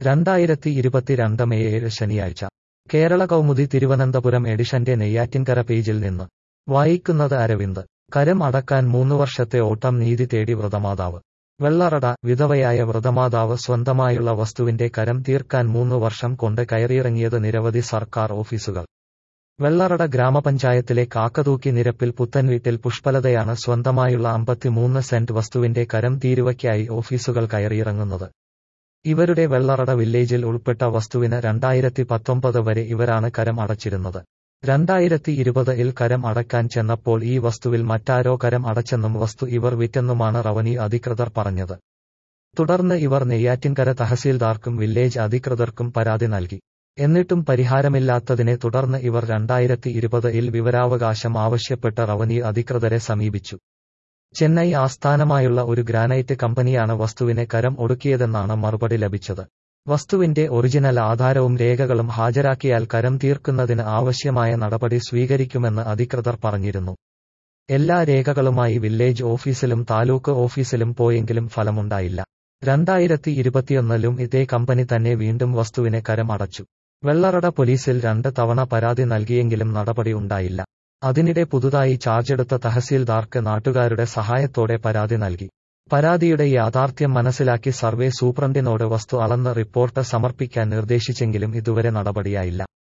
രണ്ടായിരത്തി ഇരുപത്തിരണ്ട് മെയ് ഏഴ് ശനിയാഴ്ച കേരള കൗമുദി തിരുവനന്തപുരം എഡിഷന്റെ നെയ്യാറ്റിൻകര പേജിൽ നിന്ന് വായിക്കുന്നത് അരവിന്ദ് കരം അടക്കാൻ മൂന്നു വർഷത്തെ ഓട്ടം നീതി തേടി വ്രതമാതാവ് വെള്ളറട വിധവയായ വ്രതമാതാവ് സ്വന്തമായുള്ള വസ്തുവിന്റെ കരം തീർക്കാൻ മൂന്നു വർഷം കൊണ്ട് കയറിയിറങ്ങിയത് നിരവധി സർക്കാർ ഓഫീസുകൾ വെള്ളറട ഗ്രാമപഞ്ചായത്തിലെ കാക്കതൂക്കി നിരപ്പിൽ പുത്തൻവീട്ടിൽ പുഷ്പലതയാണ് സ്വന്തമായുള്ള അമ്പത്തിമൂന്ന് സെന്റ് വസ്തുവിന്റെ കരം തീരുവയ്ക്കായി ഓഫീസുകൾ കയറിയിറങ്ങുന്നത് ഇവരുടെ വെള്ളറട വില്ലേജിൽ ഉൾപ്പെട്ട വസ്തുവിന് രണ്ടായിരത്തി പത്തൊമ്പത് വരെ ഇവരാണ് കരം അടച്ചിരുന്നത് രണ്ടായിരത്തി ഇരുപത് ഇൽ കരം അടക്കാൻ ചെന്നപ്പോൾ ഈ വസ്തുവിൽ മറ്റാരോ കരം അടച്ചെന്നും വസ്തു ഇവർ വിറ്റെന്നുമാണ് റവന്യൂ അധികൃതർ പറഞ്ഞത് തുടർന്ന് ഇവർ നെയ്യാറ്റിൻകര തഹസീൽദാർക്കും വില്ലേജ് അധികൃതർക്കും പരാതി നൽകി എന്നിട്ടും പരിഹാരമില്ലാത്തതിനെ തുടർന്ന് ഇവർ രണ്ടായിരത്തി ഇരുപത് ഇൽ വിവരാവകാശം ആവശ്യപ്പെട്ട് റവന്യൂ അധികൃതരെ സമീപിച്ചു ചെന്നൈ ആസ്ഥാനമായുള്ള ഒരു ഗ്രാനൈറ്റ് കമ്പനിയാണ് വസ്തുവിനെ കരം ഒടുക്കിയതെന്നാണ് മറുപടി ലഭിച്ചത് വസ്തുവിന്റെ ഒറിജിനൽ ആധാരവും രേഖകളും ഹാജരാക്കിയാൽ കരം തീർക്കുന്നതിന് ആവശ്യമായ നടപടി സ്വീകരിക്കുമെന്ന് അധികൃതർ പറഞ്ഞിരുന്നു എല്ലാ രേഖകളുമായി വില്ലേജ് ഓഫീസിലും താലൂക്ക് ഓഫീസിലും പോയെങ്കിലും ഫലമുണ്ടായില്ല രണ്ടായിരത്തി ഇരുപത്തിയൊന്നിലും ഇതേ കമ്പനി തന്നെ വീണ്ടും വസ്തുവിനെ കരം അടച്ചു വെള്ളറട പോലീസിൽ രണ്ട് തവണ പരാതി നൽകിയെങ്കിലും നടപടി ഉണ്ടായില്ല അതിനിടെ പുതുതായി ചാർജെടുത്ത തഹസീൽദാർക്ക് നാട്ടുകാരുടെ സഹായത്തോടെ പരാതി നൽകി പരാതിയുടെ യാഥാർത്ഥ്യം മനസ്സിലാക്കി സർവേ സൂപ്രണ്ടിനോട് വസ്തു അളന്ന് റിപ്പോർട്ട് സമർപ്പിക്കാൻ നിർദ്ദേശിച്ചെങ്കിലും ഇതുവരെ നടപടിയായില്ല